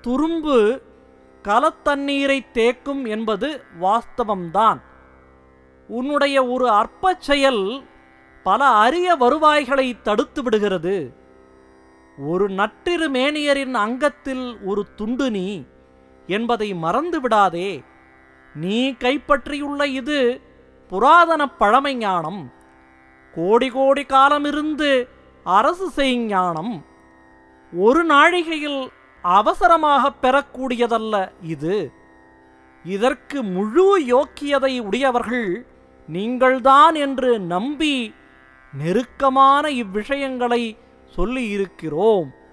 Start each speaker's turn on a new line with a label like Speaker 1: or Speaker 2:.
Speaker 1: துரும்பு கலத்தண்ணீரை தேக்கும் என்பது வாஸ்தவம்தான் உன்னுடைய ஒரு அற்பச் செயல் பல அரிய வருவாய்களை தடுத்து விடுகிறது ஒரு நற்றிரு மேனியரின் அங்கத்தில் ஒரு துண்டு நீ என்பதை மறந்து விடாதே நீ கைப்பற்றியுள்ள இது புராதன பழமை ஞானம் கோடி கோடி காலமிருந்து அரசு செய்யும் ஞானம் ஒரு நாழிகையில் அவசரமாக பெறக்கூடியதல்ல இது இதற்கு முழு யோக்கியதை உடையவர்கள் நீங்கள்தான் என்று நம்பி நெருக்கமான இவ்விஷயங்களை சொல்லியிருக்கிறோம்